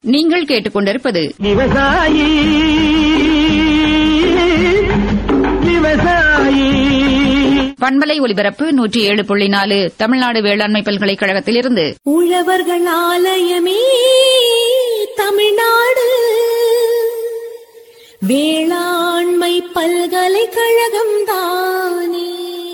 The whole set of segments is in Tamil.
நீங்கள் கேட்டுக்கொண்டிருப்பது விவசாயி விவசாயி பண்பலை ஒலிபரப்பு நூற்றி ஏழு புள்ளி நாலு தமிழ்நாடு வேளாண்மை பல்கலைக்கழகத்திலிருந்து உழவர்கள் ஆலயமே தமிழ்நாடு வேளாண்மை பல்கலைக்கழகம் தானே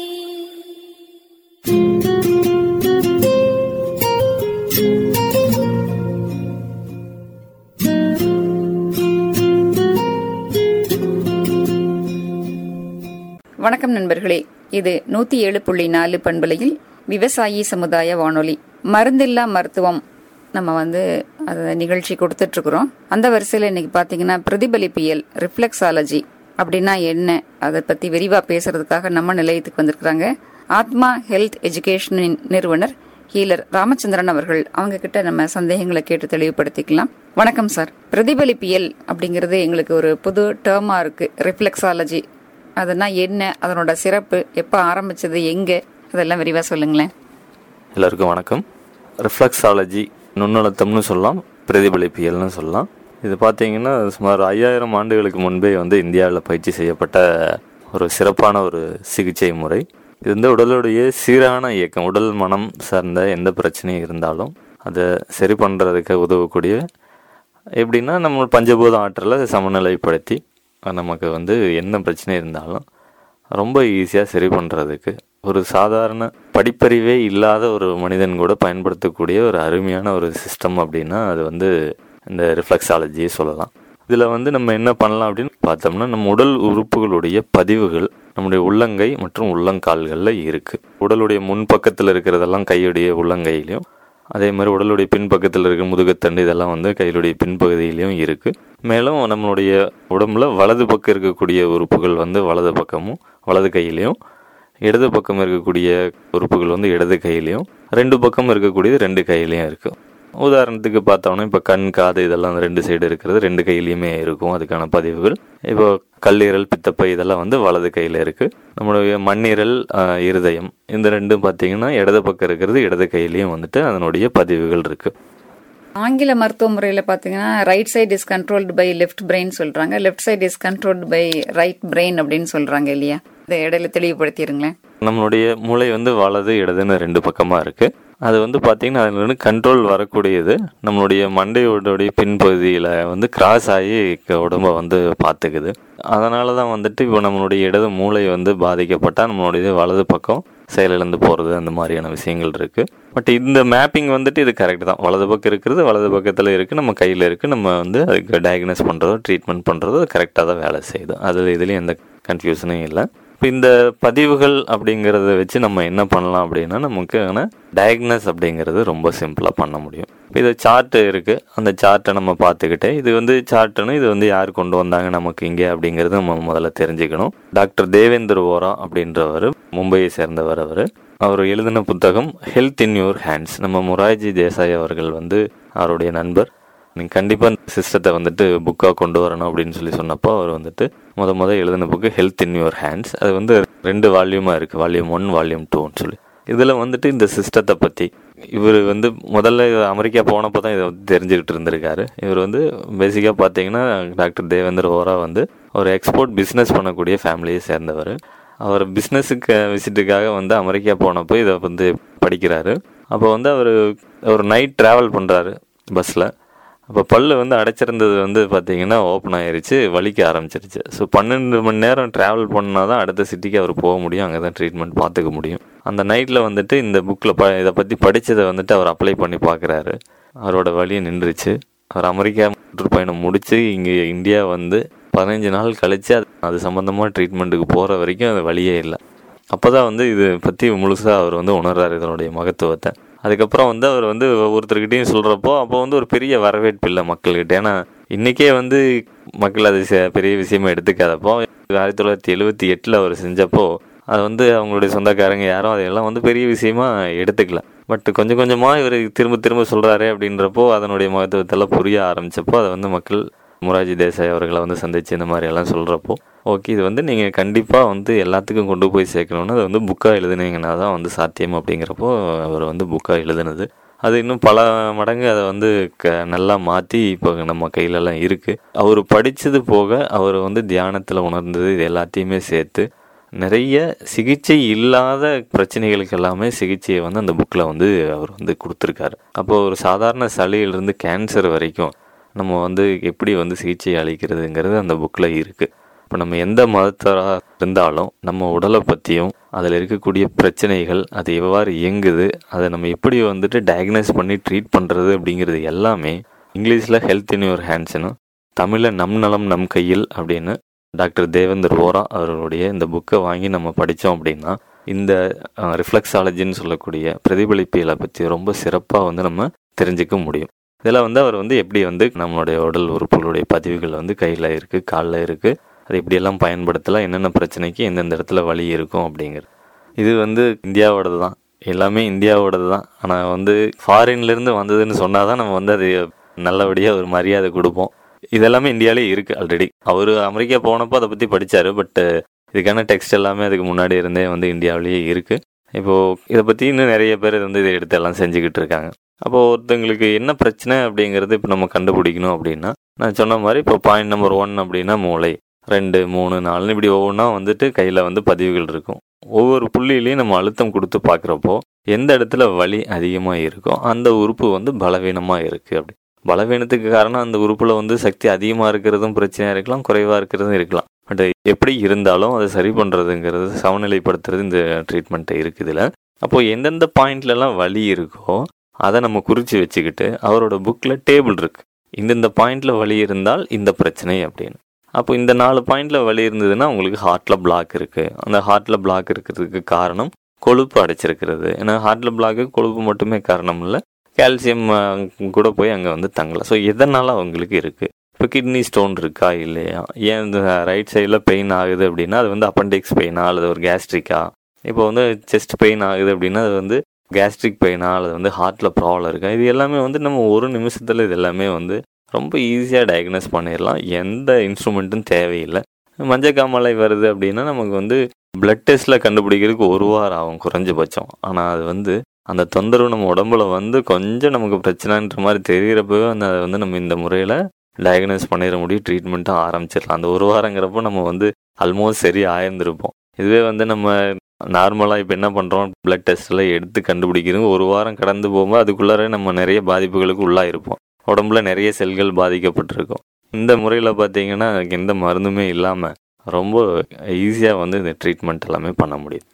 வணக்கம் நண்பர்களே இது நூத்தி ஏழு புள்ளி நாலு பண்பலையில் விவசாயி சமுதாய வானொலி மருந்தில்லா மருத்துவம் நம்ம வந்து அந்த நிகழ்ச்சி கொடுத்துட்டு இருக்கிறோம் அந்த வரிசையில் இன்னைக்கு பாத்தீங்கன்னா பிரதிபலிப்பியல் ரிஃப்ளெக்ஸாலஜி அப்படின்னா என்ன அதை பத்தி விரிவா பேசுறதுக்காக நம்ம நிலையத்துக்கு வந்திருக்கிறாங்க ஆத்மா ஹெல்த் எஜுகேஷனின் நிறுவனர் ஹீலர் ராமச்சந்திரன் அவர்கள் அவங்க கிட்ட நம்ம சந்தேகங்களை கேட்டு தெளிவுபடுத்திக்கலாம் வணக்கம் சார் பிரதிபலிப்பியல் அப்படிங்கிறது எங்களுக்கு ஒரு புது டேர்மா இருக்கு ரிஃப்ளெக்ஸாலஜி அதெல்லாம் என்ன அதனோட சிறப்பு எப்போ ஆரம்பிச்சது எங்க அதெல்லாம் விரிவா சொல்லுங்களேன் எல்லாருக்கும் வணக்கம் ரிஃப்ளெக்ஸாலஜி நுண்ணழுத்தம்னு சொல்லலாம் பிரதிபலிப்பியல்னு சொல்லலாம் இது பார்த்தீங்கன்னா சுமார் ஐயாயிரம் ஆண்டுகளுக்கு முன்பே வந்து இந்தியாவில் பயிற்சி செய்யப்பட்ட ஒரு சிறப்பான ஒரு சிகிச்சை முறை இது வந்து உடலுடைய சீரான இயக்கம் உடல் மனம் சார்ந்த எந்த பிரச்சனையும் இருந்தாலும் அதை சரி பண்ணுறதுக்கு உதவக்கூடிய எப்படின்னா நம்ம பஞ்சபூத ஆற்றலை சமநிலைப்படுத்தி நமக்கு வந்து என்ன பிரச்சனை இருந்தாலும் ரொம்ப ஈஸியாக சரி பண்ணுறதுக்கு ஒரு சாதாரண படிப்பறிவே இல்லாத ஒரு மனிதன் கூட பயன்படுத்தக்கூடிய ஒரு அருமையான ஒரு சிஸ்டம் அப்படின்னா அது வந்து இந்த ரிஃப்ளெக்ஸாலஜியை சொல்லலாம் இதில் வந்து நம்ம என்ன பண்ணலாம் அப்படின்னு பார்த்தோம்னா நம்ம உடல் உறுப்புகளுடைய பதிவுகள் நம்முடைய உள்ளங்கை மற்றும் உள்ளங்கால்களில் இருக்குது உடலுடைய முன்பக்கத்தில் இருக்கிறதெல்லாம் கையுடைய உள்ளங்கையிலையும் அதே மாதிரி உடலுடைய பின்பக்கத்தில் இருக்கிற முதுகுத்தண்டு இதெல்லாம் வந்து கையிலுடைய பின்பகுதியிலையும் இருக்குது மேலும் நம்மளுடைய உடம்புல வலது பக்கம் இருக்கக்கூடிய உறுப்புகள் வந்து வலது பக்கமும் வலது கையிலையும் இடது பக்கம் இருக்கக்கூடிய உறுப்புகள் வந்து இடது கையிலையும் ரெண்டு பக்கம் இருக்கக்கூடியது ரெண்டு கையிலையும் இருக்குது உதாரணத்துக்கு பார்த்தோம்னா இப்போ கண் காது இதெல்லாம் ரெண்டு சைடு இருக்கிறது ரெண்டு கையிலையுமே இருக்கும் அதுக்கான பதிவுகள் இப்போ கல்லீரல் பித்தப்பை இதெல்லாம் வந்து வலது கையில் இருக்குது நம்மளுடைய மண்ணீரல் ஆஹ், இருதயம் இந்த ரெண்டும் பார்த்தீங்கன்னா இடது பக்கம் இருக்கிறது இடது கையிலையும் வந்துட்டு அதனுடைய பதிவுகள் இருக்குது ஆங்கில மருத்துவ முறையில் பார்த்தீங்கன்னா right side is controlled by left brain சொல்றாங்க left side is controlled by right brain அப்படின்னு சொல்றாங்க இல்லையா இந்த இடையில தெளிவுபடுத்திடுங்களேன் நம்மளுடைய மூளை வந்து வலது இடதுன்னு ரெண்டு பக்கமாக இருக்குது அது வந்து பார்த்திங்கன்னா அதில் வந்து கண்ட்ரோல் வரக்கூடியது நம்மளுடைய மண்டையோடைய பின்பகுதியில் வந்து கிராஸ் ஆகி க- உடம்ப வந்து பார்த்துக்குது அதனால தான் வந்துட்டு இப்போ நம்மளுடைய இடது மூளை வந்து பாதிக்கப்பட்டால் நம்மளுடைய வலது பக்கம் செயலிழந்து போகிறது அந்த மாதிரியான விஷயங்கள் இருக்குது பட் இந்த மேப்பிங் வந்துட்டு இது கரெக்ட் தான் வலது பக்கம் இருக்கிறது வலது பக்கத்தில் இருக்குது நம்ம கையில் இருக்குது நம்ம வந்து அதுக்கு டயக்னோஸ் பண்ணுறதோ ட்ரீட்மெண்ட் பண்ணுறதோ கரெக்டாக தான் வேலை செய்யுது அதில் இதுலேயும் எந்த கன்ஃபியூஷனும் இல்லை இப்போ இந்த பதிவுகள் அப்படிங்கிறத வச்சு நம்ம என்ன பண்ணலாம் அப்படின்னா நமக்கான டயக்னஸ் அப்படிங்கிறது ரொம்ப சிம்பிளாக பண்ண முடியும் இப்போ இது சார்ட்டு இருக்குது அந்த சார்ட்டை நம்ம பார்த்துக்கிட்டே இது வந்து சார்ட்டுன்னு இது வந்து யார் கொண்டு வந்தாங்க நமக்கு இங்கே அப்படிங்கிறது நம்ம முதல்ல தெரிஞ்சுக்கணும் டாக்டர் தேவேந்தர் ஓரா அப்படின்றவர் மும்பையை சேர்ந்தவர் அவர் அவர் எழுதின புத்தகம் ஹெல்த் இன் யுவர் ஹேண்ட்ஸ் நம்ம மொராஜி தேசாய் அவர்கள் வந்து அவருடைய நண்பர் நீங்கள் கண்டிப்பாக இந்த சிஸ்டத்தை வந்துட்டு புக்காக கொண்டு வரணும் அப்படின்னு சொல்லி சொன்னப்போ அவர் வந்துட்டு முத முத எழுதின book health in your hands அது வந்து ரெண்டு வால்யூமாக இருக்குது வால்யூம் ஒன் வால்யூம் டூன்னு சொல்லி இதில் வந்துட்டு இந்த சிஸ்டத்தை பற்றி இவர் வந்து முதல்ல இது அமெரிக்கா போனப்போ தான் இதை வந்து தெரிஞ்சுக்கிட்டு இருந்திருக்காரு இவர் வந்து பேசிக்காக பார்த்தீங்கன்னா டாக்டர் தேவேந்தர் ஓரா வந்து ஒரு எக்ஸ்போர்ட் பிஸ்னஸ் பண்ணக்கூடிய ஃபேமிலியை சேர்ந்தவர் அவர் பிஸ்னஸுக்கு விசிட்டுக்காக வந்து அமெரிக்கா போனப்போ இதை வந்து படிக்கிறாரு அப்போ வந்து அவர் ஒரு நைட் ட்ராவல் பண்ணுறாரு பஸ்ஸில் அப்போ பல்லு வந்து அடைச்சிருந்தது வந்து பார்த்தீங்கன்னா ஓப்பன் ஆயிருச்சு வலிக்க ஆரம்பிச்சிருச்சு ஸோ பன்னெண்டு மணி நேரம் ட்ராவல் பண்ணால் தான் அடுத்த சிட்டிக்கு அவர் போக முடியும் அங்கே தான் ட்ரீட்மெண்ட் பார்த்துக்க முடியும் அந்த நைட்டில் வந்துட்டு இந்த புக்கில் ப இதை பற்றி படித்ததை வந்துட்டு அவர் அப்ளை பண்ணி பார்க்குறாரு அவரோட வலி நின்றுச்சு அவர் அமெரிக்கா சுற்றுப்பயணம் முடித்து இங்கே இந்தியா வந்து பதினஞ்சு நாள் கழித்து அது அது சம்மந்தமாக ட்ரீட்மெண்ட்டுக்கு போகிற வரைக்கும் அது வழியே இல்லை அப்போ தான் வந்து இது பற்றி முழுசாக அவர் வந்து உணர்றாரு இதனுடைய மகத்துவத்தை அதுக்கப்புறம் வந்து அவர் வந்து ஒவ்வொருத்தர்கிட்டையும் சொல்கிறப்போ அப்போ வந்து ஒரு பெரிய வரவேற்பு இல்லை மக்கள்கிட்ட ஏன்னா இன்றைக்கே வந்து மக்கள் அது ச- பெரிய விஷயமா எடுத்துக்காதப்போ ஆயிரத்தி தொள்ளாயிரத்தி எழுபத்தி எட்டில் அவர் செஞ்சப்போ அது வந்து அவங்களுடைய சொந்தக்காரங்க யாரும் அதையெல்லாம் வந்து பெரிய விஷயமா எடுத்துக்கல பட் கொஞ்சம் கொஞ்சமாக இவர் திரும்ப திரும்ப சொல்கிறாரு அப்படின்றப்போ அதனுடைய மகத்துவத்தெல்லாம் புரிய ஆரம்பிச்சப்போ அதை வந்து மக்கள் மொராஜி தேசாய் அவர்களை வந்து சந்திச்சு இந்த மாதிரி எல்லாம் சொல்கிறப்போ ஓகே இது வந்து நீங்கள் கண்டிப்பாக வந்து எல்லாத்துக்கும் கொண்டு போய் சேர்க்கணும்னு அதை வந்து புக்காக எழுதுனீங்கன்னா தான் வந்து சாத்தியம் அப்படிங்கிறப்போ அவர் வந்து புக்காக எழுதுனது அது இன்னும் பல மடங்கு அதை வந்து க நல்லா மாற்றி இப்போ நம்ம கையிலலாம் இருக்குது அவர் படித்தது போக அவர் வந்து தியானத்தில் உணர்ந்தது இது எல்லாத்தையுமே சேர்த்து நிறைய சிகிச்சை இல்லாத பிரச்சனைகளுக்கு எல்லாமே சிகிச்சையை வந்து அந்த புக்கில் வந்து அவர் வந்து கொடுத்துருக்காரு அப்போ ஒரு சாதாரண சளியிலிருந்து கேன்சர் வரைக்கும் நம்ம வந்து எப்படி வந்து சிகிச்சை அளிக்கிறதுங்கிறது அந்த புக்கில் இருக்குது இப்போ நம்ம எந்த மதத்தராக இருந்தாலும் நம்ம உடலை பற்றியும் அதில் இருக்கக்கூடிய பிரச்சனைகள் அது எவ்வாறு இயங்குது அதை நம்ம எப்படி வந்துட்டு டயக்னைஸ் பண்ணி ட்ரீட் பண்ணுறது அப்படிங்கிறது எல்லாமே இங்கிலீஷில் ஹெல்த் இன் யுவர் ஹேண்ட்ஸ்னு தமிழில் நம் நலம் நம் கையில் அப்படின்னு டாக்டர் தேவேந்தர் ஓரா அவர்களுடைய இந்த புக்கை வாங்கி நம்ம படித்தோம் அப்படின்னா இந்த ரிஃப்ளெக்ஸாலஜின்னு சொல்லக்கூடிய பிரதிபலிப்பியலை பற்றி ரொம்ப சிறப்பாக வந்து நம்ம தெரிஞ்சுக்க முடியும் இதில் வந்து அவர் வந்து எப்படி வந்து நம்மளுடைய உடல் உறுப்புகளுடைய பதிவுகள் வந்து கையில் இருக்குது காலில் இருக்குது அது எப்படியெல்லாம் பயன்படுத்தலாம் என்னென்ன பிரச்சனைக்கு எந்தெந்த இடத்துல வலி இருக்கும் அப்படிங்கிறது இது வந்து இந்தியாவோடது தான் எல்லாமே இந்தியாவோடது தான் ஆனால் வந்து ஃபாரின்லேருந்து வந்ததுன்னு சொன்னால் தான் நம்ம வந்து அது நல்லபடியாக ஒரு மரியாதை கொடுப்போம் இதெல்லாமே இந்தியாவிலே இருக்குது ஆல்ரெடி அவர் அமெரிக்கா போனப்போ அதை பற்றி படித்தார் பட் இதுக்கான டெக்ஸ்ட் எல்லாமே அதுக்கு முன்னாடி இருந்தே வந்து இந்தியாவிலேயே இருக்குது இப்போது இதை பற்றி இன்னும் நிறைய பேர் வந்து இதை எடுத்து எல்லாம் செஞ்சுக்கிட்டு இருக்காங்க அப்போ ஒருத்தங்களுக்கு என்ன பிரச்சனை அப்படிங்கிறது இப்போ நம்ம கண்டுபிடிக்கணும் அப்படின்னா நான் சொன்ன மாதிரி இப்போ பாயிண்ட் நம்பர் ஒன் அப்படின்னா மூளை ரெண்டு மூணு நாலுன்னு இப்படி ஒவ்வொன்றா வந்துட்டு கையில் வந்து பதிவுகள் இருக்கும் ஒவ்வொரு புள்ளியிலையும் நம்ம அழுத்தம் கொடுத்து பார்க்குறப்போ எந்த இடத்துல வலி அதிகமாக இருக்கோ அந்த உறுப்பு வந்து பலவீனமாக இருக்குது அப்படி பலவீனத்துக்கு காரணம் அந்த உறுப்பில் வந்து சக்தி அதிகமாக இருக்கிறதும் பிரச்சனையாக இருக்கலாம் குறைவாக இருக்கிறதும் இருக்கலாம் பட் எப்படி இருந்தாலும் அதை சரி பண்ணுறதுங்கிறது சமநிலைப்படுத்துறது இந்த ட்ரீட்மெண்ட்டை இருக்குது இதில் அப்போது எந்தெந்த பாயிண்ட்லலாம் வலி இருக்கோ அதை நம்ம குறித்து வச்சுக்கிட்டு அவரோட புக்கில் டேபிள் இருக்குது இந்தந்த பாயிண்டில் வலி இருந்தால் இந்த பிரச்சனை அப்படின்னு அப்போ இந்த நாலு பாயிண்டில் வலி இருந்ததுன்னா உங்களுக்கு ஹார்ட்டில் பிளாக் இருக்குது அந்த ஹார்ட்டில் பிளாக் இருக்கிறதுக்கு காரணம் கொழுப்பு அடைச்சிருக்கிறது ஏன்னா ஹார்ட்டில் பிளாக்கு கொழுப்பு மட்டுமே காரணம் இல்லை கால்சியம் கூட போய் அங்கே வந்து தங்கலாம் ஸோ எதனால் அவங்களுக்கு இருக்குது இப்போ கிட்னி ஸ்டோன் இருக்கா இல்லையா ஏன் இந்த ரைட் சைடில் பெயின் ஆகுது அப்படின்னா அது வந்து அப்பண்டிக்ஸ் பெயினா அல்லது ஒரு கேஸ்ட்ரிக்கா இப்போ வந்து செஸ்ட் பெயின் ஆகுது அப்படின்னா அது வந்து கேஸ்ட்ரிக் பெயினா அல்லது வந்து ஹார்ட்டில் ப்ராப்ளம் இருக்கா இது எல்லாமே வந்து நம்ம ஒரு நிமிஷத்தில் இது எல்லாமே வந்து ரொம்ப ஈஸியாக டயக்னோஸ் பண்ணிடலாம் எந்த இன்ஸ்ட்ருமெண்ட்டும் தேவையில்லை மஞ்சக்காமலை வருது அப்படின்னா நமக்கு வந்து பிளட் டெஸ்ட்டில் கண்டுபிடிக்கிறதுக்கு ஒரு வாரம் ஆகும் குறைஞ்சபட்சம் ஆனால் அது வந்து அந்த தொந்தரவு நம்ம உடம்புல வந்து கொஞ்சம் நமக்கு பிரச்சனைன்ற மாதிரி தெரிகிறப்பவே அந்த அதை வந்து நம்ம இந்த முறையில் டயக்னோஸ் பண்ணிட முடியும் ட்ரீட்மெண்ட்டும் ஆரம்பிச்சிடலாம் அந்த ஒரு வாரங்கிறப்போ நம்ம வந்து ஆல்மோஸ்ட் சரி ஆயிருந்திருப்போம் இதுவே வந்து நம்ம நார்மலாக இப்போ என்ன பண்ணுறோம் பிளட் டெஸ்ட்டில் எடுத்து கண்டுபிடிக்கிறது ஒரு வாரம் கடந்து போகும்போது அதுக்குள்ளார நம்ம நிறைய பாதிப்புகளுக்கு உள்ளாயிருப்போம் உடம்புல நிறைய செல்கள் பாதிக்கப்பட்டிருக்கும் இந்த முறையில் பார்த்தீங்கன்னா எந்த மருந்துமே இல்லாமல் ரொம்ப ஈஸியாக வந்து இந்த ட்ரீட்மெண்ட் எல்லாமே பண்ண முடியும்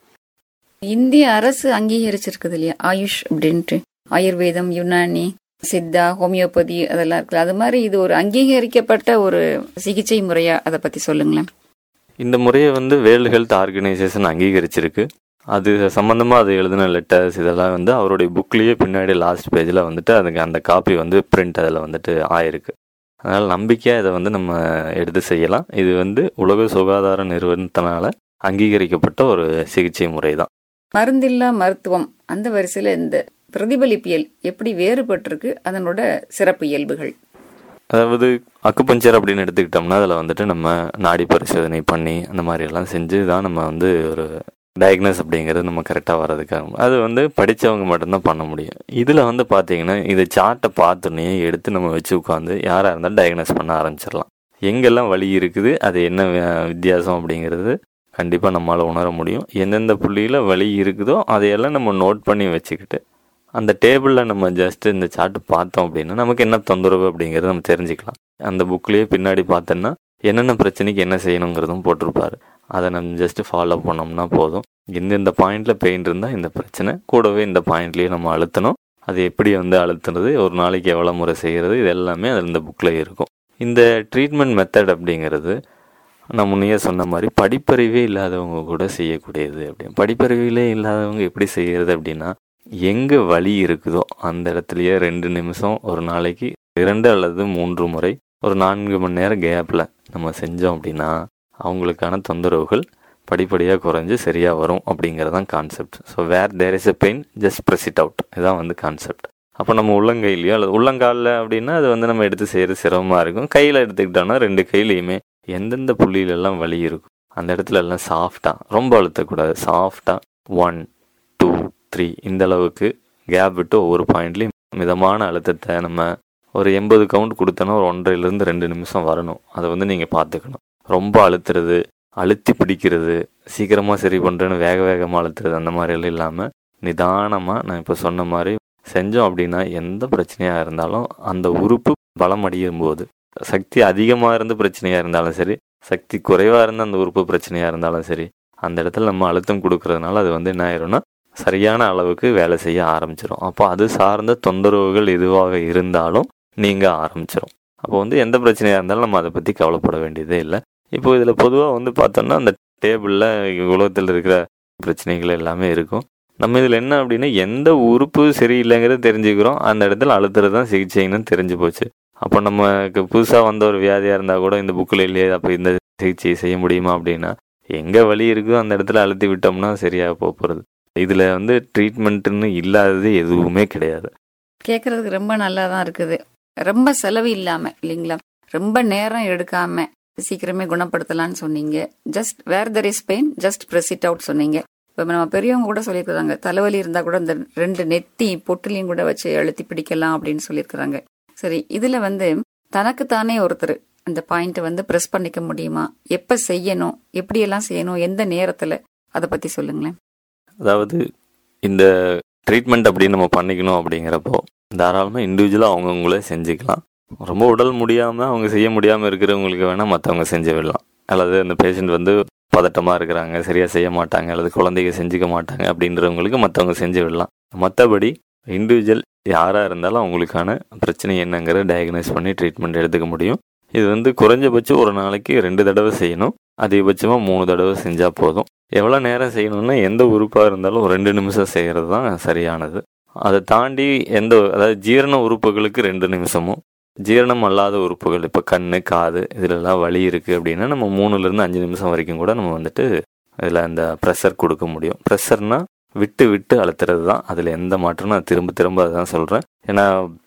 இந்திய அரசு அங்கீகரிச்சிருக்குது இல்லையா ஆயுஷ் அப்படின்ட்டு ஆயுர்வேதம் யுனானி சித்தா ஹோமியோபதி அதெல்லாம் இருக்குல்ல அது மாதிரி இது ஒரு அங்கீகரிக்கப்பட்ட ஒரு சிகிச்சை முறையா அதை பத்தி சொல்லுங்களேன் இந்த முறையை வந்து வேர்ல்டு ஹெல்த் ஆர்கனைசேஷன் அங்கீகரிச்சிருக்கு அது சம்மந்தமாக அது எழுதின லெட்டர்ஸ் இதெல்லாம் வந்து அவருடைய புக்லேயே பின்னாடி லாஸ்ட் பேஜில் வந்துட்டு அதுக்கு அந்த காப்பி வந்து பிரிண்ட் அதில் வந்துட்டு ஆயிருக்கு அதனால் நம்பிக்கையாக இதை வந்து நம்ம எடுத்து செய்யலாம் இது வந்து உலக சுகாதார நிறுவனத்தினால அங்கீகரிக்கப்பட்ட ஒரு சிகிச்சை முறை தான் மருந்தில்லா மருத்துவம் அந்த வரிசையில இந்த பிரதிபலிப்பியல் எப்படி வேறுபட்டிருக்கு அதனோட சிறப்பு இயல்புகள் அதாவது அக்குபஞ்சர் அப்படின்னு எடுத்துக்கிட்டோம்னா அதில் வந்துட்டு நம்ம நாடி பரிசோதனை பண்ணி அந்த மாதிரி எல்லாம் செஞ்சு தான் நம்ம வந்து ஒரு டயக்னோஸ் அப்படிங்கிறது நம்ம கரெக்டாக வர்றதுக்காக அது வந்து படித்தவங்க மட்டும்தான் பண்ண முடியும் இதில் வந்து பார்த்தீங்கன்னா இது சார்ட்டை பார்த்தோன்னே எடுத்து நம்ம வச்சு உட்காந்து யாராக இருந்தாலும் டயக்னோஸ் பண்ண ஆரம்பிச்சிடலாம் எங்கெல்லாம் வழி இருக்குது அது என்ன வித்தியாசம் அப்படிங்கிறது கண்டிப்பாக நம்மளால் உணர முடியும் எந்தெந்த புள்ளியில் வழி இருக்குதோ அதையெல்லாம் நம்ம நோட் பண்ணி வச்சுக்கிட்டு அந்த டேபிளில் நம்ம ஜஸ்ட் இந்த சார்ட் பார்த்தோம் அப்படின்னா நமக்கு என்ன தொந்தரவு அப்படிங்கிறத நம்ம தெரிஞ்சுக்கலாம் அந்த புக்லேயே பின்னாடி பார்த்தோன்னா என்னென்ன பிரச்சனைக்கு என்ன செய்யணுங்கிறதும் போட்டிருப்பாரு அதை நம்ம ஜஸ்ட் ஃபாலோ பண்ணோம்னா போதும் எந்தெந்த பாயிண்டில் பெயின் இருந்தால் இந்த பிரச்சனை கூடவே இந்த பாயிண்ட்லேயே நம்ம அழுத்தணும் அது எப்படி வந்து அழுத்துறது ஒரு நாளைக்கு எவ்வளோ முறை செய்கிறது இது எல்லாமே அதில் இந்த புக்கில் இருக்கும் இந்த ட்ரீட்மெண்ட் மெத்தட் அப்படிங்கிறது நான் முன்னையே சொன்ன மாதிரி படிப்பறிவே இல்லாதவங்க கூட செய்யக்கூடியது அப்படின்னு படிப்பறிவிலே இல்லாதவங்க எப்படி செய்கிறது அப்படின்னா எங்கே வலி இருக்குதோ அந்த இடத்துலையே ரெண்டு நிமிஷம் ஒரு நாளைக்கு இரண்டு அல்லது மூன்று முறை ஒரு நான்கு மணி நேரம் கேப்பில் நம்ம செஞ்சோம் அப்படின்னா அவங்களுக்கான தொந்தரவுகள் படிப்படியாக குறைஞ்சு சரியாக வரும் அப்படிங்கிறது தான் concept so where there is a pain just press it out இதுதான் வந்து கான்செப்ட் அப்போ நம்ம உள்ளங்கையிலையோ அல்லது உள்ளங்காலில் அப்படின்னா அது வந்து நம்ம எடுத்து செய்கிறது சிரமமாக இருக்கும் கையில் எடுத்துக்கிட்டோம்னா ரெண்டு கையிலையுமே எந்தெந்த புள்ளியிலெல்லாம் வலி இருக்கும் அந்த இடத்துல எல்லாம் சாஃப்டாக ரொம்ப அழுத்தக்கூடாது சாஃப்டாக ஒன் டூ த்ரீ இந்த அளவுக்கு கேப் விட்டு ஒவ்வொரு பாயிண்ட்லையும் மிதமான அழுத்தத்தை நம்ம ஒரு எண்பது கவுண்ட் கொடுத்தோன்னா ஒரு ஒன்றரைலேருந்து ரெண்டு நிமிஷம் வரணும் அதை வந்து நீங்கள் பார்த்துக்கணும் ரொம்ப அழுத்துறது அழுத்தி பிடிக்கிறது சீக்கிரமாக சரி பண்ணுறேன்னு வேக வேகமாக அழுத்துறது அந்த மாதிரியெல்லாம் இல்லாமல் நிதானமாக நான் இப்போ சொன்ன மாதிரி செஞ்சோம் அப்படின்னா எந்த பிரச்சனையாக இருந்தாலும் அந்த உறுப்பு பலம் அடையும் போது சக்தி அதிகமாக இருந்து பிரச்சனையாக இருந்தாலும் சரி சக்தி குறைவாக இருந்த அந்த உறுப்பு பிரச்சனையாக இருந்தாலும் சரி அந்த இடத்துல நம்ம அழுத்தம் கொடுக்கறதுனால அது வந்து என்ன ஆயிரும்னா சரியான அளவுக்கு வேலை செய்ய ஆரம்பிச்சிடும் அப்போ அது சார்ந்த தொந்தரவுகள் எதுவாக இருந்தாலும் நீங்க ஆரம்பிச்சிடும் அப்போ வந்து எந்த பிரச்சனையாக இருந்தாலும் நம்ம அதை பற்றி கவலைப்பட வேண்டியதே இல்லை இப்போ இதில் பொதுவாக வந்து பார்த்தோம்னா அந்த டேபிளில் உலகத்தில் இருக்கிற பிரச்சனைகள் எல்லாமே இருக்கும் நம்ம இதில் என்ன அப்படின்னா எந்த உறுப்பு சரியில்லைங்கிறத தெரிஞ்சுக்கிறோம் அந்த இடத்துல அழுத்துறது தான் சிகிச்சைன்னு தெரிஞ்சு போச்சு அப்போ நமக்கு புதுசாக வந்த ஒரு வியாதியாக இருந்தால் கூட இந்த புக்கில் இல்லையே அப்போ இந்த சிகிச்சையை செய்ய முடியுமா அப்படின்னா எங்கே வலி இருக்கோ அந்த இடத்துல அழுத்தி விட்டோம்னா சரியாக போக போகிறது இதில் வந்து ட்ரீட்மெண்ட்டுன்னு இல்லாதது எதுவுமே கிடையாது கேட்கறதுக்கு ரொம்ப நல்லா தான் இருக்குது ரொம்ப செலவு இல்லாம இல்லைங்களா ரொம்ப நேரம் எடுக்காம சீக்கிரமே குணப்படுத்தலாம்னு சொன்னீங்க just where there is pain just press it out சொன்னீங்க இப்போ நம்ம பெரியவங்க கூட சொல்லியிருக்கிறாங்க தலைவலி இருந்தா கூட இந்த ரெண்டு நெத்தி பொட்டுலையும் கூட வச்சு அழுத்தி பிடிக்கலாம் அப்படின்னு சொல்லியிருக்கிறாங்க சரி இதுல வந்து தனக்குத்தானே ஒருத்தர் அந்த பாயிண்ட்டை வந்து ப்ரெஸ் பண்ணிக்க முடியுமா எப்ப செய்யணும் எப்படியெல்லாம் செய்யணும் எந்த நேரத்துல அதை பத்தி சொல்லுங்களேன் அதாவது இந்த ட்ரீட்மெண்ட் அப்படின்னு நம்ம பண்ணிக்கணும் அப்படிங்கிறப்போ தாராளமாக இண்டிவிஜுவலாக அவங்கவுங்களே செஞ்சுக்கலாம் ரொம்ப உடல் முடியாமல் அவங்க செய்ய முடியாமல் இருக்கிறவங்களுக்கு வேணால் மற்றவங்க செஞ்சு விடலாம் அல்லது அந்த பேஷண்ட் வந்து பதட்டமாக இருக்கிறாங்க சரியாக செய்ய மாட்டாங்க அல்லது குழந்தைங்க செஞ்சுக்க மாட்டாங்க அப்படின்றவங்களுக்கு மற்றவங்க செஞ்சு விடலாம் மற்றபடி இண்டிவிஜுவல் யாராக இருந்தாலும் அவங்களுக்கான பிரச்சனை என்னங்கிற டயக்னைஸ் பண்ணி ட்ரீட்மெண்ட் எடுத்துக்க முடியும் இது வந்து குறைஞ்சபட்சம் ஒரு நாளைக்கு ரெண்டு தடவை செய்யணும் அதிகபட்சமாக மூணு தடவை செஞ்சால் போதும் எவ்வளோ நேரம் செய்யணும்னா எந்த உறுப்பாக இருந்தாலும் ஒரு ரெண்டு நிமிஷம் செய்கிறது தான் சரியானது அதை தாண்டி எந்த அதாவது ஜீரண உறுப்புகளுக்கு ரெண்டு நிமிஷமும் ஜீரணம் அல்லாத உறுப்புகள் இப்போ கண் காது இதிலெல்லாம் வலி இருக்குது அப்படின்னா நம்ம மூணுலேருந்து அஞ்சு நிமிஷம் வரைக்கும் கூட நம்ம வந்துட்டு இதில் அந்த ப்ரெஷர் கொடுக்க முடியும் ப்ரெஷர்னா விட்டு விட்டு அழுத்துறது தான் அதில் எந்த மாற்றமும் நான் திரும்ப திரும்ப அதான் சொல்கிறேன் ஏன்னா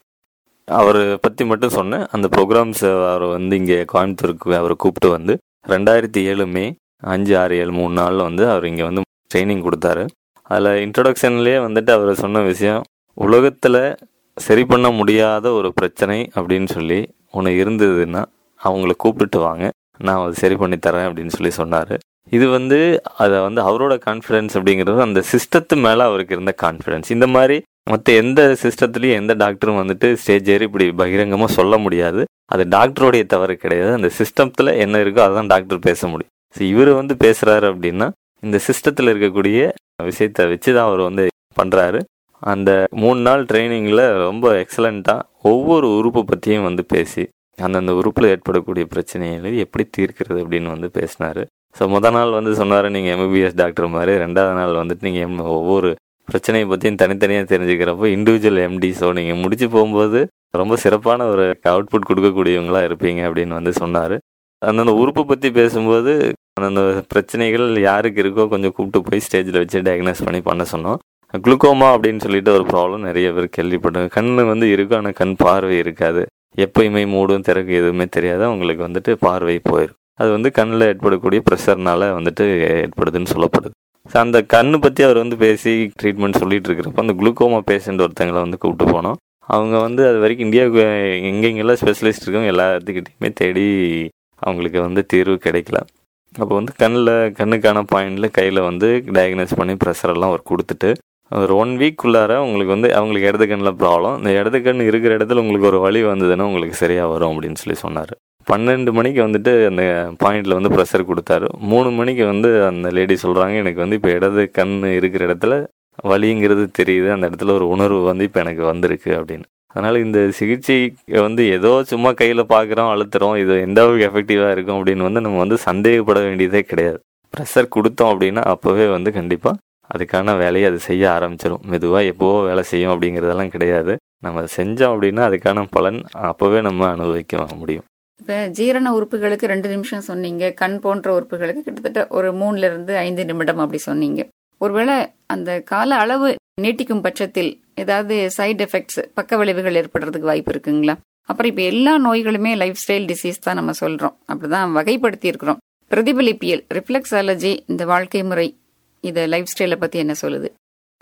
அவரை பற்றி மட்டும் சொன்னேன் அந்த ப்ரோக்ராம்ஸ் அவர் வந்து இங்கே கோயம்புத்தூருக்கு அவரை கூப்பிட்டு வந்து ரெண்டாயிரத்தி ஏழு மே அஞ்சு ஆறு ஏழு மூணு நாளில் வந்து அவர் இங்கே வந்து ட்ரைனிங் கொடுத்தாரு அதில் இன்ட்ரொடக்ஷன்லேயே வந்துட்டு அவர் சொன்ன விஷயம் உலகத்தில் சரி பண்ண முடியாத ஒரு பிரச்சனை அப்படின்னு சொல்லி ஒன்று இருந்ததுன்னா அவங்கள கூப்பிட்டுட்டு வாங்க நான் அதை சரி பண்ணி தரேன் அப்படின்னு சொல்லி சொன்னார் இது வந்து அதை வந்து அவரோட கான்ஃபிடென்ஸ் அப்படிங்கிறது அந்த சிஸ்டத்து மேலே அவருக்கு இருந்த கான்ஃபிடென்ஸ் இந்த மாதிரி மற்ற எந்த சிஸ்டத்துலையும் எந்த டாக்டரும் வந்துட்டு ஸ்டேஜ் ஏறி இப்படி பகிரங்கமாக சொல்ல முடியாது அது டாக்டருடைய தவறு கிடையாது அந்த சிஸ்டத்தில் என்ன இருக்கோ அதான் டாக்டர் பேச முடியும் ஸோ இவர் வந்து பேசுகிறாரு அப்படின்னா இந்த சிஸ்டத்தில் இருக்கக்கூடிய விஷயத்தை வச்சு தான் அவர் வந்து பண்ணுறாரு அந்த மூணு நாள் ட்ரைனிங்கில் ரொம்ப எக்ஸலண்ட்டாக ஒவ்வொரு உறுப்பை பற்றியும் வந்து பேசி அந்தந்த உறுப்பில் ஏற்படக்கூடிய பிரச்சனைகளை எப்படி தீர்க்கிறது அப்படின்னு வந்து பேசினார் ஸோ முத நாள் வந்து சொன்னார் நீங்கள் எம்பிபிஎஸ் டாக்டர் மாதிரி ரெண்டாவது நாள் வந்துட்டு நீங்கள் ஒவ்வொரு பிரச்சனையை பற்றியும் தனித்தனியாக தெரிஞ்சுக்கிறப்போ இண்டிவிஜுவல் எம்டி ஸோ நீங்கள் முடிச்சு போகும்போது ரொம்ப சிறப்பான ஒரு அவுட்புட் கொடுக்கக்கூடியவங்களா இருப்பீங்க அப்படின்னு வந்து சொன்னார் அந்தந்த உறுப்பை பற்றி பேசும்போது அந்தந்த பிரச்சனைகள் யாருக்கு இருக்கோ கொஞ்சம் கூப்பிட்டு போய் ஸ்டேஜில் வச்சு டயக்னோஸ் பண்ணி பண்ண சொன்னோம் குளுக்கோமா அப்படின்னு சொல்லிட்டு ஒரு ப்ராப்ளம் நிறைய பேர் கேள்விப்பட்டாங்க கண் வந்து இருக்கும் ஆனால் கண் பார்வை இருக்காது எப்பயுமே மூடும் திறக்கு எதுவுமே தெரியாது அவங்களுக்கு வந்துட்டு பார்வை போயிடும் அது வந்து கண்ணில் ஏற்படக்கூடிய ப்ரெஷர்னால வந்துட்டு ஏற்படுதுன்னு சொல்லப்படுது ஸோ அந்த கண்ணு பற்றி அவர் வந்து பேசி ட்ரீட்மெண்ட் சொல்லிட்டு இருக்கிறப்ப அந்த குளுக்கோமா பேஷண்ட் ஒருத்தங்களை வந்து கூப்பிட்டு போனோம் அவங்க வந்து அது வரைக்கும் இந்தியாவுக்கு எங்கெங்கெல்லாம் ஸ்பெஷலிஸ்ட் இருக்கவங்க எல்லாத்துக்கிட்டையுமே தேடி அவங்களுக்கு வந்து தீர்வு கிடைக்கல அப்போ வந்து கண்ணில் கண்ணுக்கான பாயிண்டில் கையில் வந்து டயக்னைஸ் பண்ணி ப்ரெஷர் எல்லாம் அவர் கொடுத்துட்டு ஒரு ஒன் வீக்குள்ளார உங்களுக்கு வந்து அவங்களுக்கு இடது கண்ணில் ப்ராப்ளம் இந்த இடது கண் இருக்கிற இடத்துல உங்களுக்கு ஒரு வலி வந்ததுன்னா உங்களுக்கு சரியாக வரும் அப்படின்னு சொல்லி சொன்னார் பன்னெண்டு மணிக்கு வந்துட்டு அந்த பாயிண்டில் வந்து ப்ரெஷர் கொடுத்தாரு மூணு மணிக்கு வந்து அந்த லேடி சொல்கிறாங்க எனக்கு வந்து இப்போ இடது கண் இருக்கிற இடத்துல வலிங்கிறது தெரியுது அந்த இடத்துல ஒரு உணர்வு வந்து இப்போ எனக்கு வந்திருக்கு அப்படின்னு அதனால் இந்த சிகிச்சை வந்து ஏதோ சும்மா கையில் பார்க்குறோம் அழுத்துறோம் இது எந்த அளவுக்கு எஃபெக்டிவாக இருக்கும் அப்படின்னு வந்து நம்ம வந்து சந்தேகப்பட வேண்டியதே கிடையாது ப்ரெஷர் கொடுத்தோம் அப்படின்னா அப்போவே வந்து கண்டிப்பாக அதுக்கான வேலையை அது செய்ய ஆரம்பிச்சிடும் மெதுவாக எப்போவோ வேலை செய்யும் அப்படிங்கிறதெல்லாம் கிடையாது நம்ம அதை செஞ்சோம் அப்படின்னா அதுக்கான பலன் அப்போவே நம்ம அனுபவிக்க முடியும் இப்ப ஜீரண உறுப்புகளுக்கு ரெண்டு நிமிஷம் சொன்னீங்க கண் போன்ற உறுப்புகளுக்கு கிட்டத்தட்ட ஒரு மூணுல இருந்து ஐந்து நிமிடம் அப்படி சொன்னீங்க ஒருவேளை அந்த கால அளவு நீட்டிக்கும் பட்சத்தில் ஏதாவது சைடு எஃபெக்ட்ஸ் பக்க விளைவுகள் ஏற்படுறதுக்கு வாய்ப்பு இருக்குங்களா அப்புறம் இப்ப எல்லா நோய்களுமே லைஃப் ஸ்டைல் டிசீஸ் தான் நம்ம சொல்றோம் அப்படிதான் வகைப்படுத்தி இருக்கிறோம் பிரதிபலிப்பியல் ரிஃப்ளெக்ஸாலஜி இந்த வாழ்க்கை முறை இத லைஃப் ஸ்டைலை பத்தி என்ன சொல்லுது